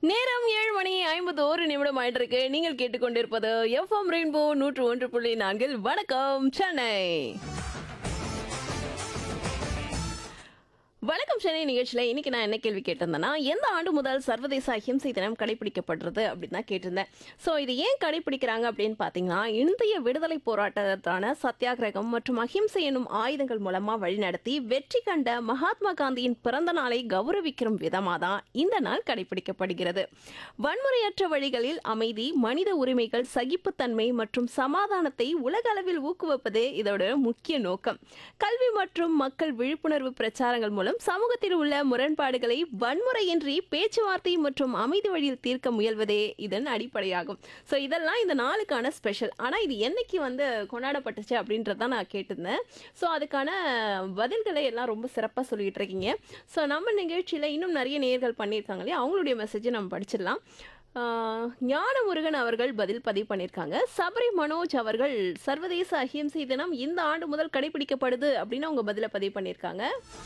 நேரம் ஏழு மணி ஐம்பது ஒரு நிமிடம் ஆயிட்டிருக்கு நீங்கள் கேட்டுக்கொண்டிருப்பது எஃப்எம் ரெயின்போ நூற்று ஒன்று புள்ளி நான்கில் வணக்கம் சென்னை வணக்கம் சென்னை நிகழ்ச்சியில் இன்னைக்கு நான் என்ன கேள்வி கேட்டிருந்தேன்னா எந்த ஆண்டு முதல் சர்வதேச அஹிம்சை தினம் கடைபிடிக்கப்படுறது அப்படின்னு தான் கேட்டிருந்தேன் ஸோ இது ஏன் கடைபிடிக்கிறாங்க அப்படின்னு பார்த்தீங்கன்னா இந்திய விடுதலை போராட்டத்தான சத்தியாகிரகம் மற்றும் அஹிம்சை என்னும் ஆயுதங்கள் மூலமாக வழிநடத்தி வெற்றி கண்ட மகாத்மா காந்தியின் பிறந்த நாளை கௌரவிக்கிற விதமாக தான் இந்த நாள் கடைபிடிக்கப்படுகிறது வன்முறையற்ற வழிகளில் அமைதி மனித உரிமைகள் சகிப்புத்தன்மை மற்றும் சமாதானத்தை உலக அளவில் ஊக்குவிப்பதே இதோட முக்கிய நோக்கம் கல்வி மற்றும் மக்கள் விழிப்புணர்வு பிரச்சாரங்கள் மூலம் சமூகத்தில் உள்ள முரண்பாடுகளை வன்முறையின்றி பேச்சுவார்த்தை மற்றும் அமைதி வழியில் தீர்க்க முயல்வதே இதன் அடிப்படையாகும் ஸோ இதெல்லாம் இந்த நாளுக்கான ஸ்பெஷல் ஆனால் இது என்னைக்கு வந்து கொண்டாடப்பட்டுச்சு அப்படின்றத நான் கேட்டிருந்தேன் ஸோ அதுக்கான பதில்களை எல்லாம் ரொம்ப சிறப்பாக சொல்லிட்டு இருக்கீங்க ஸோ நம்ம நிகழ்ச்சியில் இன்னும் நிறைய நேயர்கள் பண்ணியிருக்காங்க இல்லையா அவங்களுடைய மெசேஜை நம்ம படிச்சிடலாம் ஆஹ் ஞானமுருகன் அவர்கள் பதில் பதிவு பண்ணியிருக்காங்க சபரி மனோஜ் அவர்கள் சர்வதேச அஹிம்சை தினம் இந்த ஆண்டு முதல் கடைபிடிக்கப்படுது அப்படின்னு அவங்க பதில பதிவு பண்ணியிருக்காங்க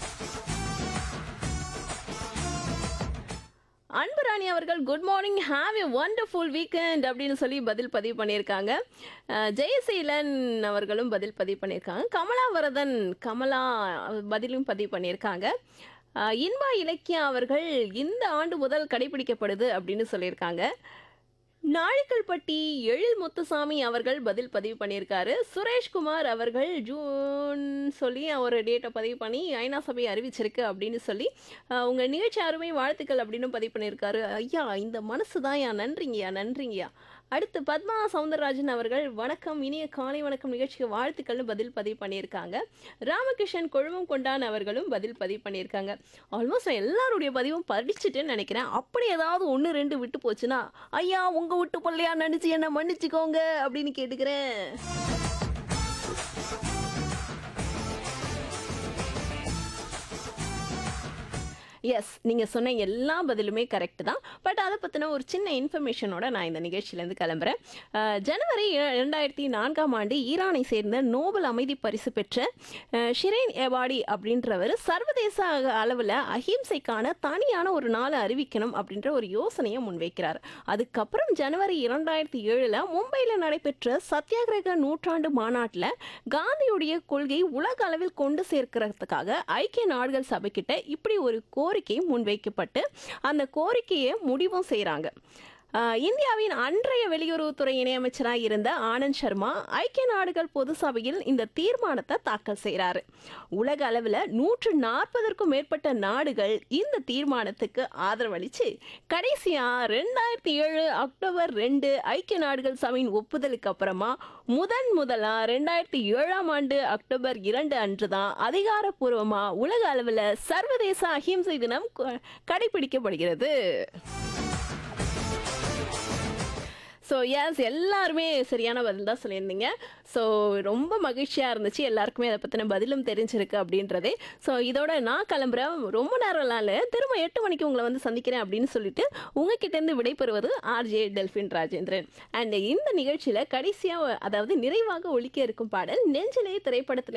அன்புராணி அவர்கள் good morning have a wonderful weekend அப்படின்னு சொல்லி பதில் பதிவு பண்ணியிருக்காங்க அஹ் ஜெயசீலன் அவர்களும் பதில் பதிவு பண்ணியிருக்காங்க கமலா வரதன் கமலா பதிலும் பதிவு பண்ணியிருக்காங்க அஹ் இன்பா இலக்கியா அவர்கள் இந்த ஆண்டு முதல் கடைபிடிக்கப்படுது அப்படின்னு சொல்லியிருக்காங்க நாழிக்கல்பட்டி எழில் முத்துசாமி அவர்கள் பதில் பதிவு பண்ணியிருக்காரு சுரேஷ்குமார் அவர்கள் ஜூன் சொல்லி ஒரு டேட்டை பதிவு பண்ணி ஐநா சபை அறிவிச்சிருக்கு அப்படின்னு சொல்லி அஹ், உங்க நிகழ்ச்சி அருமை வாழ்த்துக்கள் அப்படின்னு பதிவு பண்ணியிருக்காரு ஐயா இந்த மனசு தான் யா நன்றிங்கய்யா நன்றிங்கய்யா அடுத்து பத்மா சவுந்தரராஜன் அவர்கள் வணக்கம் இனிய காலை வணக்கம் நிகழ்ச்சிக்கு வாழ்த்துக்கள்னு பதில் பதிவு பண்ணியிருக்காங்க ராமகிருஷ்ணன் கொழுமம் கொண்டான் அவர்களும் பதில் பதிவு பண்ணியிருக்காங்க ஆல்மோஸ்ட் நான் எல்லாருடைய பதிவும் படிச்சுட்டேன்னு நினைக்கிறேன் அப்படி ஏதாவது ஒன்று ரெண்டு விட்டு போச்சுன்னா ஐயா உங்க விட்டு பிள்ளையா நினைச்சு என்ன மன்னிச்சுக்கோங்க அப்படின்னு கேட்டுக்கிறேன் எஸ் நீங்கள் சொன்ன எல்லா பதிலுமே கரெக்ட் தான் பட் அதை பற்றின ஒரு சின்ன இன்ஃபர்மேஷனோட நான் இந்த நிகழ்ச்சியிலேருந்து கிளம்புறேன் அஹ், ஜனவரி இர- இரண்டாயிரத்தி நான்காம் ஆண்டு ஈரானை சேர்ந்த நோபல் அமைதி பரிசு பெற்ற அஹ், ஷிரேன் எபாடி அப்படின்றவர் சர்வதேச அளவில் அஹிம்சைக்கான தனியான ஒரு நாளை அறிவிக்கணும் அப்படின்ற ஒரு யோசனையை முன்வைக்கிறார் அதுக்கப்புறம் ஜனவரி இரண்டாயிரத்தி ஏழில் மும்பையில் நடைபெற்ற சத்தியாகிரக நூற்றாண்டு மாநாட்டில் காந்தியுடைய கொள்கை உலக அளவில் கொண்டு சேர்க்கிறதுக்காக ஐக்கிய நாடுகள் சபைக்கிட்ட இப்படி ஒரு கோரிக்கை முன்வைக்கப்பட்டு அந்த கோரிக்கையை முடிவும் செய்கிறாங்க இந்தியாவின் அன்றைய வெளியுறவுத்துறை இணையமைச்சராக இருந்த ஆனந்த் சர்மா ஐக்கிய நாடுகள் பொது சபையில் இந்த தீர்மானத்தை தாக்கல் செய்கிறாரு உலக அளவில் நூற்று நாற்பதற்கும் மேற்பட்ட நாடுகள் இந்த தீர்மானத்துக்கு ஆதரவளித்து கடைசியாக ரெண்டாயிரத்தி ஏழு அக்டோபர் ரெண்டு ஐக்கிய நாடுகள் சபையின் ஒப்புதலுக்கு அப்புறமா முதன் முதலா ரெண்டாயிரத்தி ஏழாம் ஆண்டு அக்டோபர் இரண்டு அன்று தான் அதிகாரப்பூர்வமா உலக அளவில் சர்வதேச அஹிம்சை தினம் கொ- கடைபிடிக்கப்படுகிறது ஸோ எஸ் எல்லாருமே சரியான பதில் தான் சொல்லியிருந்தீங்க ஸோ ரொம்ப மகிழ்ச்சியாக இருந்துச்சு எல்லாருக்குமே அதை பற்றின பதிலும் தெரிஞ்சிருக்கு அப்படின்றதே ஸோ இதோட நான் கிளம்புறேன் ரொம்ப நேரம்லாம் இல்லை திரும்ப எட்டு மணிக்கு உங்களை வந்து சந்திக்கிறேன் அப்படின்னு சொல்லிட்டு உங்ககிட்டேருந்து விடைபெறுவது ஆர்ஜே டெல்ஃபின் ராஜேந்திரன் அண்ட் இந்த நிகழ்ச்சியில் கடைசியாக அதாவது நிறைவாக ஒழிக்க இருக்கும் பாடல் நெஞ்சிலே திரைப்படத்தில்